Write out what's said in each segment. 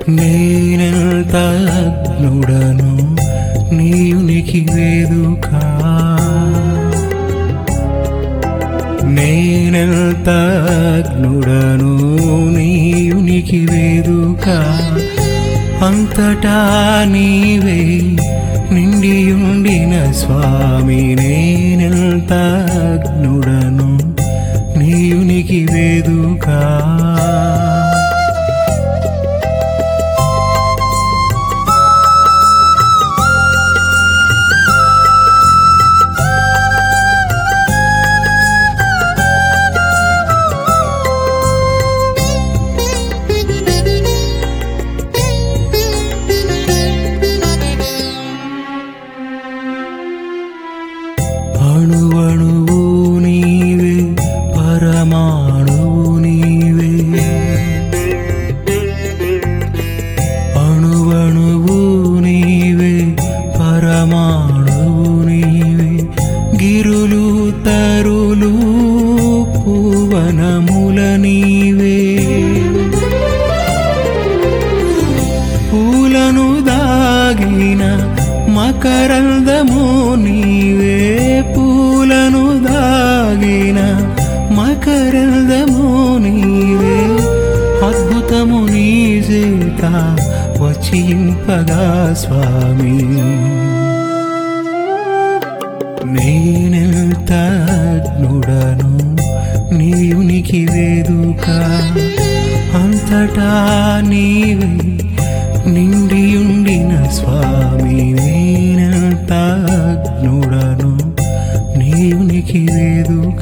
నేనెంత అగ్నుడను నీయునికి వేదుక నేనెంత అగ్నుడను నీయునికి వేదుక అంతటా నీవే నిండియుండిన స్వామి నేనెంత అగ్నుడను నీయునికి వేదుకా అణువణువు నీవే పరమాణువు నీవే అణువణువు నీవే పరమాణువు నీవే గిరులు తరులు పూవనముల నీవే పూలను దాగిన మకరందము నీవే పూలను దాగిన మకరందము నీవే అద్భుతము నీ చేత వచ్చింపగా స్వామి నేనెంత అగ్నుడను నీయునికి వేదుక అంతటా నీవే నిండియుండిన స్వామి నేనెంత అగ్నుడను నీయునికి వేదుక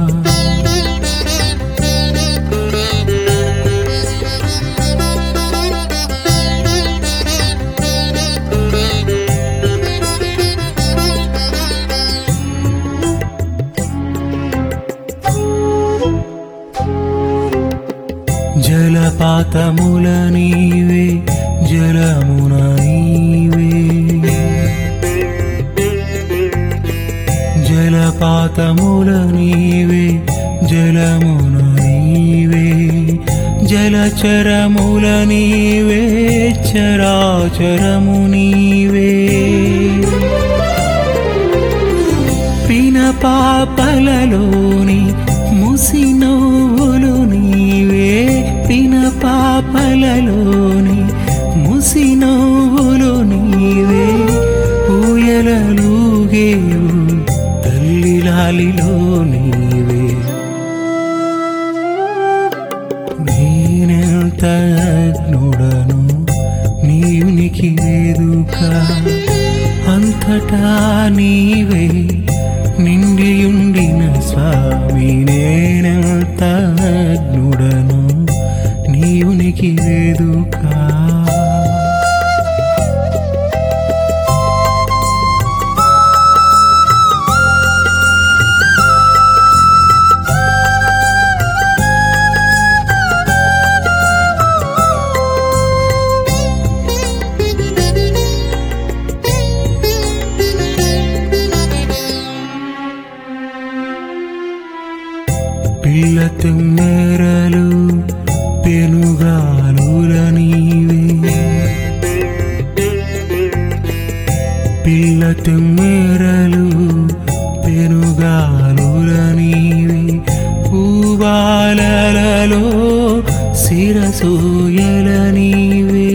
జలపాతముల నీవే జలమున నీవే జలపాతముల నీవే జలమున నీవే జలచరముల నీవే చరాచరము నీవే పిన పాపలలోని ముసినోవులు నీవే పిన పాపలలోని ముసినోవులు నీవే ఊయలలుగేవు తల్లిలాలిలో నీవే నేనెంత అగ్నుడను నీయునికి వేదుక అంతటా నీవే నిండియుండిన స్వామి నేనెంత అగ్నుడను నీయునికి వేదుకా పిల్ల తుమ్మెరలు పెనుగాలుల నీవే పిల్ల తుమ్మెరలు పెనుగాలుల నీవే పూబాలలో శిరసూయల నీవే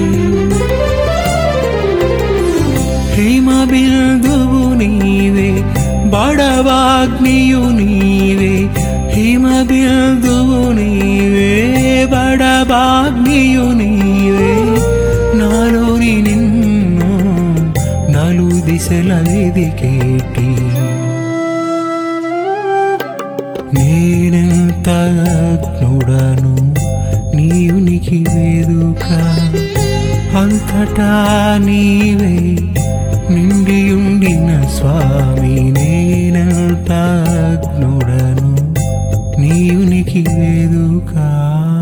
హిమ బిందువు నీవే బడవాగ్నియు నీవే హిమ బిందువు నీవే బడవాగ్నియు నీవే నాలోని నిన్ను నలు దిశల వెదికేటి నేనెంత అగ్నుడను నీయునికి వేదుక అంతటా నీవే నిండియుండిన స్వామి నేనెంత అగ్నుడను నీయునికి వేదుకా